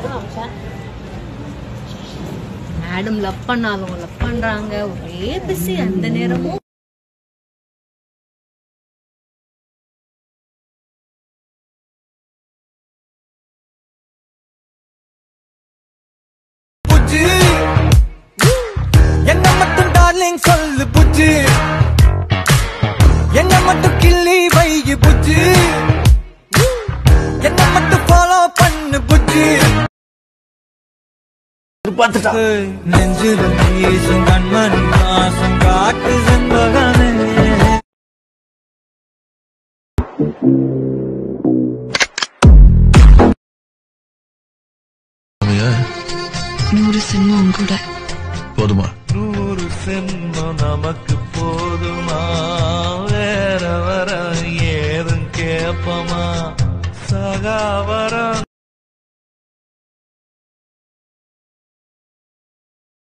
அதுவும் அமிச்சேன் madam love பண்ணாலும் லவ் பண்றாங்க ஒரே பிஸி அந்த நேரமும் புஜ்ஜி என்ன மட்டும் டார்லிங் சொல்லு புஜ்ஜி என்ன மட்டும் கிள்ளி வையு புஜ்ஜி என்ன மட்டும் ஃபாலோ பண்ணு புஜ்ஜி நெஞ்சில் வீசும் கண்மணி வாசம் காட்டு செண்பகமே